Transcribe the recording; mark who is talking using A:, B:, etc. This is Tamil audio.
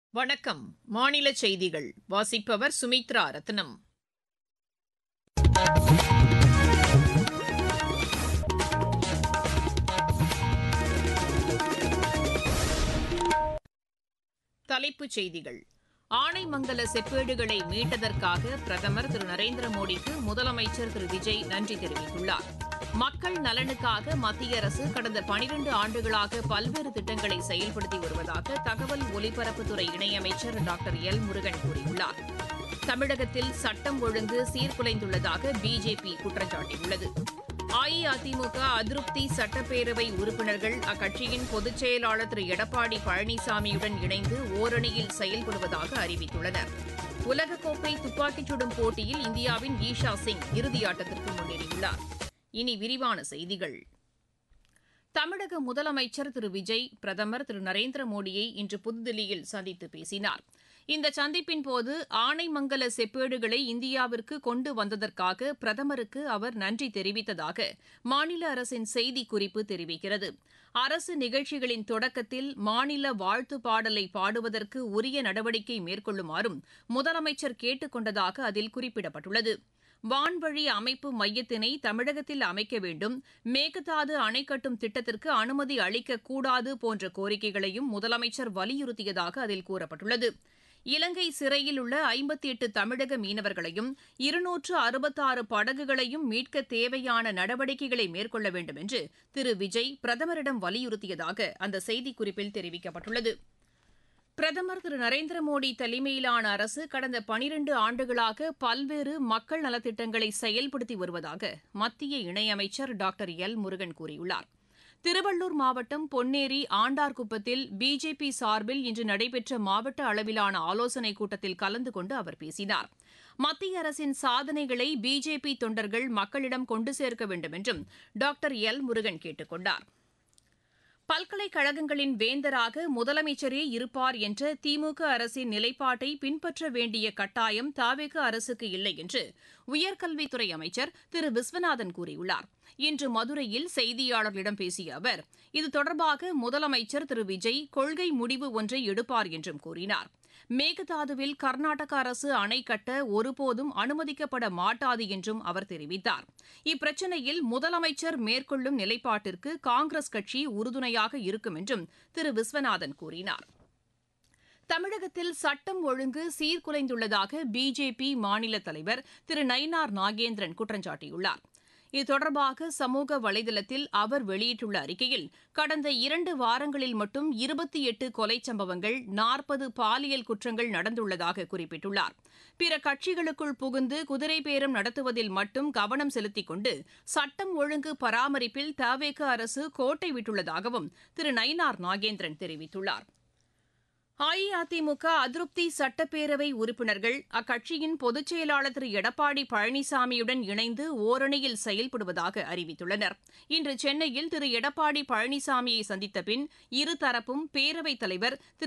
A: வணக்கம் மாநில செய்திகள் வாசிப்பவர் சுமித்ரா ரத்னம் தலைப்புச் செய்திகள் ஆனைமங்கல செப்பேடுகளை மீட்டதற்காக பிரதமர் திரு நரேந்திர மோடிக்கு முதலமைச்சர் திரு விஜய் நன்றி தெரிவித்துள்ளார் மக்கள் நலனுக்காக மத்திய அரசு கடந்த பனிரண்டு ஆண்டுகளாக பல்வேறு திட்டங்களை செயல்படுத்தி வருவதாக தகவல் ஒலிபரப்புத்துறை இணையமைச்சர் டாக்டர் எல் முருகன் கூறியுள்ளார் தமிழகத்தில் சட்டம் ஒழுங்கு சீர்குலைந்துள்ளதாக பிஜேபி குற்றம் சாட்டியுள்ளது அஇஅதிமுக அதிருப்தி சட்டப்பேரவை உறுப்பினர்கள் அக்கட்சியின் பொதுச் செயலாளர் திரு எடப்பாடி பழனிசாமியுடன் இணைந்து ஓரணியில் செயல்படுவதாக அறிவித்துள்ளனர் உலகக்கோப்பை துப்பாக்கிச் சுடும் போட்டியில் இந்தியாவின் ஈஷா சிங் இறுதியாட்டத்திற்கு முன்னேறியுள்ளார் இனி விரிவான செய்திகள் தமிழக முதலமைச்சர் திரு விஜய் பிரதமர் திரு நரேந்திர மோடியை இன்று புதுதில்லியில் சந்தித்து பேசினார் இந்த சந்திப்பின் போது ஆனைமங்கல செப்பேடுகளை இந்தியாவிற்கு கொண்டு வந்ததற்காக பிரதமருக்கு அவர் நன்றி தெரிவித்ததாக மாநில அரசின் செய்திக்குறிப்பு தெரிவிக்கிறது அரசு நிகழ்ச்சிகளின் தொடக்கத்தில் மாநில வாழ்த்து பாடலை பாடுவதற்கு உரிய நடவடிக்கை மேற்கொள்ளுமாறும் முதலமைச்சர் கேட்டுக் கொண்டதாக அதில் குறிப்பிடப்பட்டுள்ளது வான்வழி அமைப்பு மையத்தினை தமிழகத்தில் அமைக்க வேண்டும் மேகதாது அணை கட்டும் திட்டத்திற்கு அனுமதி அளிக்கக்கூடாது போன்ற கோரிக்கைகளையும் முதலமைச்சர் வலியுறுத்தியதாக அதில் கூறப்பட்டுள்ளது இலங்கை சிறையில் உள்ள ஐம்பத்தி எட்டு தமிழக மீனவர்களையும் இருநூற்று அறுபத்தாறு படகுகளையும் மீட்க தேவையான நடவடிக்கைகளை மேற்கொள்ள வேண்டும் என்று திரு விஜய் பிரதமரிடம் வலியுறுத்தியதாக அந்த செய்திக்குறிப்பில் தெரிவிக்கப்பட்டுள்ளது பிரதமர் திரு நரேந்திர மோடி தலைமையிலான அரசு கடந்த பனிரண்டு ஆண்டுகளாக பல்வேறு மக்கள் நலத்திட்டங்களை செயல்படுத்தி வருவதாக மத்திய இணையமைச்சர் டாக்டர் எல் முருகன் கூறியுள்ளார் திருவள்ளூர் மாவட்டம் பொன்னேரி ஆண்டார்குப்பத்தில் பிஜேபி சார்பில் இன்று நடைபெற்ற மாவட்ட அளவிலான ஆலோசனைக் கூட்டத்தில் கலந்து கொண்டு அவர் பேசினார் மத்திய அரசின் சாதனைகளை பிஜேபி தொண்டர்கள் மக்களிடம் கொண்டு சேர்க்க வேண்டும் என்றும் டாக்டர் எல் முருகன் கேட்டுக் கொண்டார் பல்கலைக்கழகங்களின் வேந்தராக முதலமைச்சரே இருப்பார் என்ற திமுக அரசின் நிலைப்பாட்டை பின்பற்ற வேண்டிய கட்டாயம் தாவேக அரசுக்கு இல்லை என்று உயர்கல்வித்துறை அமைச்சர் திரு விஸ்வநாதன் கூறியுள்ளார் இன்று மதுரையில் செய்தியாளர்களிடம் பேசிய அவர் இது தொடர்பாக முதலமைச்சர் திரு விஜய் கொள்கை முடிவு ஒன்றை எடுப்பார் என்றும் கூறினார் மேகதாதுவில் கர்நாடக அரசு அணை கட்ட ஒருபோதும் அனுமதிக்கப்பட மாட்டாது என்றும் அவர் தெரிவித்தார் இப்பிரச்சினையில் முதலமைச்சர் மேற்கொள்ளும் நிலைப்பாட்டிற்கு காங்கிரஸ் கட்சி உறுதுணையாக இருக்கும் என்றும் திரு விஸ்வநாதன் கூறினார் தமிழகத்தில் சட்டம் ஒழுங்கு சீர்குலைந்துள்ளதாக பிஜேபி மாநில தலைவர் திரு நயினார் நாகேந்திரன் குற்றம் சாட்டியுள்ளார் இது தொடர்பாக சமூக வலைதளத்தில் அவர் வெளியிட்டுள்ள அறிக்கையில் கடந்த இரண்டு வாரங்களில் மட்டும் இருபத்தி எட்டு கொலை சம்பவங்கள் நாற்பது பாலியல் குற்றங்கள் நடந்துள்ளதாக குறிப்பிட்டுள்ளார் பிற கட்சிகளுக்குள் புகுந்து குதிரை பேரம் நடத்துவதில் மட்டும் கவனம் செலுத்திக் கொண்டு சட்டம் ஒழுங்கு பராமரிப்பில் தவேக அரசு கோட்டை விட்டுள்ளதாகவும் திரு நயினார் நாகேந்திரன் தெரிவித்துள்ளார் அஇஅதிமுக அதிருப்தி சட்டப்பேரவை உறுப்பினர்கள் அக்கட்சியின் பொதுச் செயலாளர் திரு எடப்பாடி பழனிசாமியுடன் இணைந்து ஓரணியில் செயல்படுவதாக அறிவித்துள்ளனர் இன்று சென்னையில் திரு எடப்பாடி பழனிசாமியை சந்தித்த பின் இருதரப்பும் பேரவைத் தலைவர் திரு